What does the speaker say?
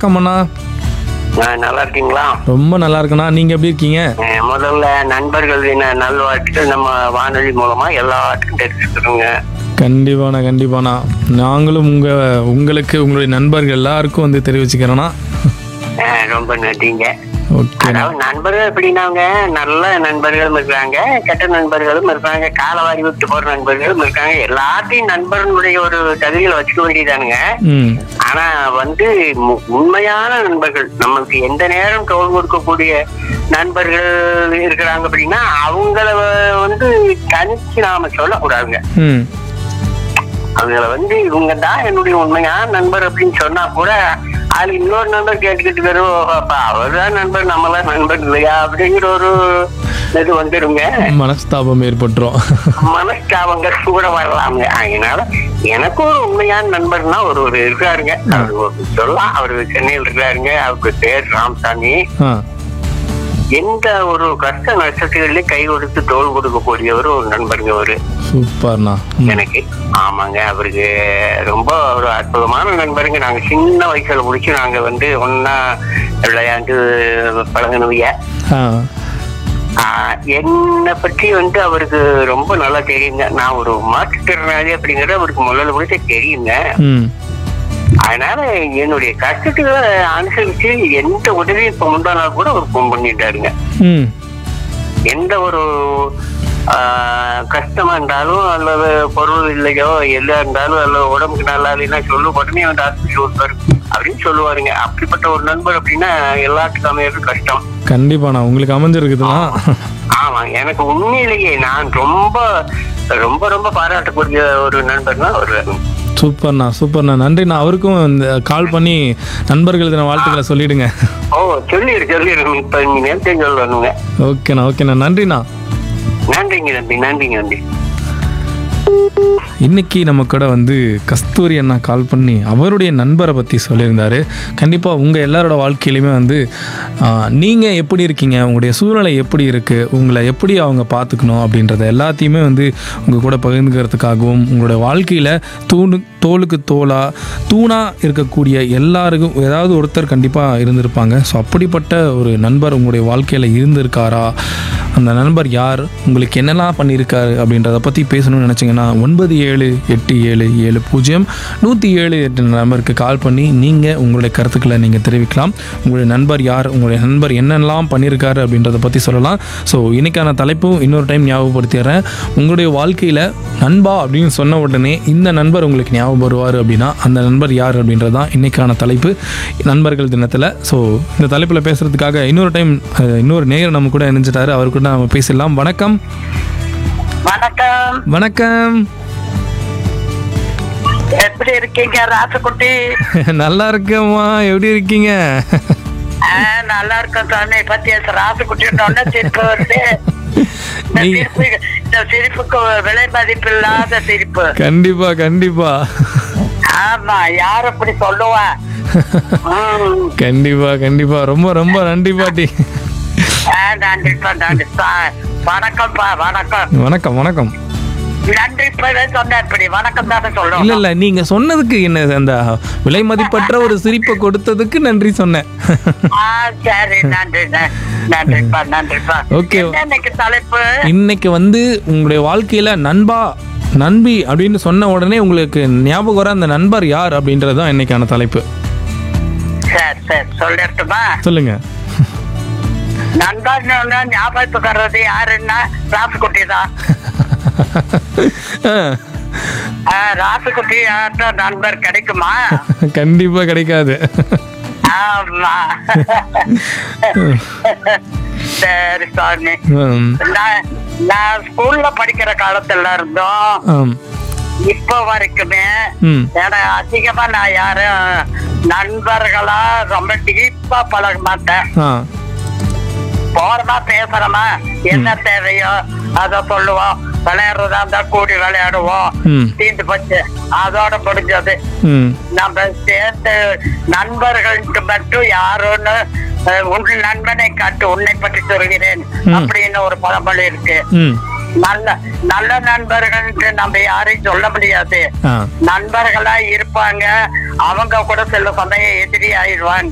வணக்கம் அண்ணா ஆ, நல்லா இருக்கீங்களா ரொம்ப நல்லா இருக்குண்ணா நீங்க எப்படி இருக்கீங்க அஹ், முதல்ல நண்பர்கள் தின நல்வாழ்த்துக்கள் நம்ம வானொலி மூலமா எல்லாத்துக்கும் தெரிவிச்சுக்கிறோங்க கண்டிப்பாண்ணா கண்டிப்பாண்ணா நாங்களும் உங்க உங்களுக்கு உங்களுடைய நண்பர்கள் எல்லாருக்கும் வந்து தெரிவிச்சுக்கிறேண்ணா அஹ், ரொம்ப நன்றிங்க ஓகேண்ணா அதாவது நண்பர்கள் எப்படின்னாங்க நல்ல நண்பர்களும் இருக்காங்க கெட்ட நண்பர்களும் இருக்காங்க காலவாரி விட்டு போற நண்பர்களும் இருக்காங்க எல்லாத்தையும் நண்பர்களுடைய ஒரு தகுதியில வச்சுக்க வேண்டியதானுங்க ம் ஆனா வந்து மு- உண்மையான நண்பர்கள் நமக்கு எந்த நேரம் தோல் கொடுக்கக்கூடிய நண்பர்கள் இருக்கிறாங்க அப்படின்னா அவங்கள வ- வந்து தனிச்சு நாம சொல்லக்கூடாதுங்க ம் அவங்கள வந்து இவங்க தான் என்னுடைய உண்மையான நண்பர் அப்படின்னு சொன்னா கூட அது இன்னொரு நண்பர் கேட்டுக்கிட்டு வரும் அப்ப அவர் தான் நண்பர் நம்மளாம் நண்பர் இல்லையா அப்படிங்கிற ஒரு இது வந்துருங்க மனஸ்தாபம் ஏற்பட்டுரும் மனஸ்தாபங்கள் கூட வரலாங்க அதனால எனக்கு ஒரு உண்மையான நண்பர்னா ஒரு ஒரு இருக்காருங்க அவர் ஒரு சொல்லலாம் அவரு சென்னையில் இருக்காருங்க அவருக்கு பேர் ராமசாமி ஆ எந்த ஒரு கஷ்ட நஷ்டத்துகளிலும் கை கொடுத்து தோல் கொடுக்கக்கூடியவர் ஒரு நண்பருங்க அவரு சூப்பர்ண்ணா ம். எனக்கு ஆமாங்க அவருக்கு ரொம்ப ஒரு அற்புதமான நண்பருங்க நாங்க சின்ன வயசுல முடிச்சு நாங்க வந்து ஒன்னா விளையாண்டு பழகினவிய ஆ ஆஹ் என்னை பற்றி வந்து அவருக்கு ரொம்ப நல்லா தெரியுங்க நான் ஒரு மாற்றுத்திறனாளி அப்படிங்கறது அவருக்கு முதல்ல முடிச்ச தெரியுங்க ம் அதனால என்னுடைய கஷ்டத்துக்கு அனுசரிச்சு எந்த உதவியும் இப்ப முந்தானால் கூட அவர் ஃபோன் பண்ணிட்டாருங்க ம் எந்த ஒரு ஆஹ், கஷ்டமா இருந்தாலும் அல்லது பொருள் இல்லையோ எல்லாம் இருந்தாலும் அல்லது உடம்புக்கு நல்லா இல்லைன்னா சொல்லு உடனே வந்து ஹாஸ்பிட்டல் விட்டாரு அப்படின்னு சொல்லுவாருங்க அப்படிப்பட்ட ஒரு நண்பர் அப்படின்னா எல்லாத்துக்கும் அமையறது கஷ்டம் கண்டிப்பாண்ணா உங்களுக்கு அமைஞ்சிருக்குதுண்ணா ஆமா எனக்கு உண்மையிலேயே நான் ரொம்ப ரொம்ப ரொம்ப பாராட்டக்கூடிய ஒரு நண்பர்னா ஒரு சூப்பர்ண்ணா சூப்பர்ண்ணா நன்றிண்ணா அவருக்கும் இந்த கால் பண்ணி நண்பர்கள் தின வாழ்த்துக்களை சொல்லிடுங்க ஓ சொல்லிடு சொல்லிடு இப்ப நீங்க நேரத்தையும் சொல்லணுங்க ஓகேண்ணா ஓகேண்ணா நன்றிண்ணா நன்றிங்க தம்பி நன்றிங்க தம்பி இன்னைக்கு நம்ம கூட வந்து கஸ்தூரி அண்ணா கால் பண்ணி அவருடைய நண்பரை பற்றி சொல்லியிருந்தாரு கண்டிப்பாக உங்கள் எல்லாரோட வாழ்க்கையிலையுமே வந்து நீங்கள் எப்படி இருக்கீங்க உங்களுடைய சூழ்நிலை எப்படி இருக்குது உங்களை எப்படி அவங்க பார்த்துக்கணும் அப்படின்றத எல்லாத்தையுமே வந்து உங்கள் கூட பகிர்ந்துக்கிறதுக்காகவும் உங்களுடைய வாழ்க்கையில் தூணு தோளுக்கு தோலா தூணாக இருக்கக்கூடிய எல்லாருக்கும் ஏதாவது ஒருத்தர் கண்டிப்பாக இருந்திருப்பாங்க ஸோ அப்படிப்பட்ட ஒரு நண்பர் உங்களுடைய வாழ்க்கையில் இருந்திருக்காரா அந்த நண்பர் யார் உங்களுக்கு என்னெல்லாம் பண்ணியிருக்காரு அப்படின்றத பற்றி பேசணும்னு நினச்சிங்கன்னா ஒன்பது ஏழு எட்டு ஏழு ஏழு பூஜ்ஜியம் நூற்றி ஏழு எட்டு நம்பருக்கு கால் பண்ணி நீங்கள் உங்களுடைய கருத்துக்களை நீங்கள் தெரிவிக்கலாம் உங்களுடைய நண்பர் யார் உங்களுடைய நண்பர் என்னெல்லாம் பண்ணியிருக்காரு அப்படின்றத பற்றி சொல்லலாம் ஸோ இன்னைக்கான தலைப்பும் இன்னொரு டைம் ஞாபகப்படுத்திடுறேன் உங்களுடைய வாழ்க்கையில் நண்பா அப்படின்னு சொன்ன உடனே இந்த நண்பர் உங்களுக்கு ஞாபகம் வருவார் அப்படின்னா அந்த நண்பர் யார் அப்படின்றது தான் இன்னைக்கான தலைப்பு நண்பர்கள் தினத்தில் ஸோ இந்த தலைப்பில் பேசுகிறதுக்காக இன்னொரு டைம் அஹ், இன்னொரு நேயர் நம்ம கூட இணைஞ்சிட்டாரு அவர் கூட நம்ம பேசிடலாம் வணக்கம் வணக்கம் வணக்கம் எப்படி இருக்கீங்க ராசகுட்டி நல்லா இருக்கேம்மா எப்படி இருக்கீங்க நல்லா இருக்கும் சாமி பத்திய ராசகுட்டி சிரிப்பு வருது இந்த நீங்க சிரிப்பு இந்த சிரிப்புக்கு விலை மதிப்பு இல்லாத சிரிப்பு கண்டிப்பா கண்டிப்பா ஆமா யார் அப்படி சொல்லுவா ம். கண்டிப்பா கண்டிப்பா ரொம்ப ரொம்ப நன்றி பாட்டி ஆ, நன்றிப்பா நன்றிப்பா வணக்கம்ப்பா வணக்கம் வணக்கம் வணக்கம் நன்றி இப்பவே சொன்னேன் இப்படி வணக்கம் தானே இல்ல சொல்லணும் இல்ல நீங்க சொன்னதுக்கு என்ன அந்த விலை மதிப்பற்ற ஒரு சிரிப்பை கொடுத்ததுக்கு நன்றி சொன்னேன் ஆ சரி நன்றி ந- நன்றிப்பா நன்றிப்பா Okay. என்ன இன்னைக்கு தலைப்பு இன்னைக்கு வந்து உங்களுடைய வாழ்க்கையில நண்பா நண்பி அப்படின்னு சொன்ன உடனே உங்களுக்கு ஞாபகம் வர அந்த நண்பர் யார் அப்படின்றது தான் இன்னைக்கான தலைப்பு சரி சரி சொல்லட்டுமா சொல்லுங்க நண்பன் ஞாபகத்துக்கு வர்றது யாருன்னா ராசுக்குட்டி தான் ஆ, ராசுக்குட்டி யார்ட்ட நண்பர் கிடைக்குமா கண்டிப்பா கிடைக்காது ஆமா சரி சாமி ம், நான் நான் ஸ்கூல்ல படிக்கிற காலத்துல இருந்தோம் ஆம். இப்போ வரைக்குமே ம் ஏன்னா அதிகமா நான் யாரும் நண்பர்களா ரொம்ப டீப்பா பழக மாட்டேன் ஆ போறோமா பேசுறோமா என்ன தேவையோ அத சொல்லுவோம் விளையாடுறதா இருந்தா கூடி விளையாடுவோம் ம் தீந்து போச்சு அதோட முடிஞ்சது ம் நம்ம சேர்ந்து நண்பர்களுக்கு மட்டும் யாருன்னு அஹ், உன் நண்பனை காட்டு உன்னை பற்றி சொல்கிறேன் ம். அப்படின்னு ஒரு பழமொழி இருக்கு ம் நல்ல நல்ல நண்பர்களுக்கு நம்ம யாரையும் சொல்ல முடியாது ஆ நண்பர்களா இருப்பாங்க அவங்க கூட சில சமயம் எதிரி ஆயிடுவாங்க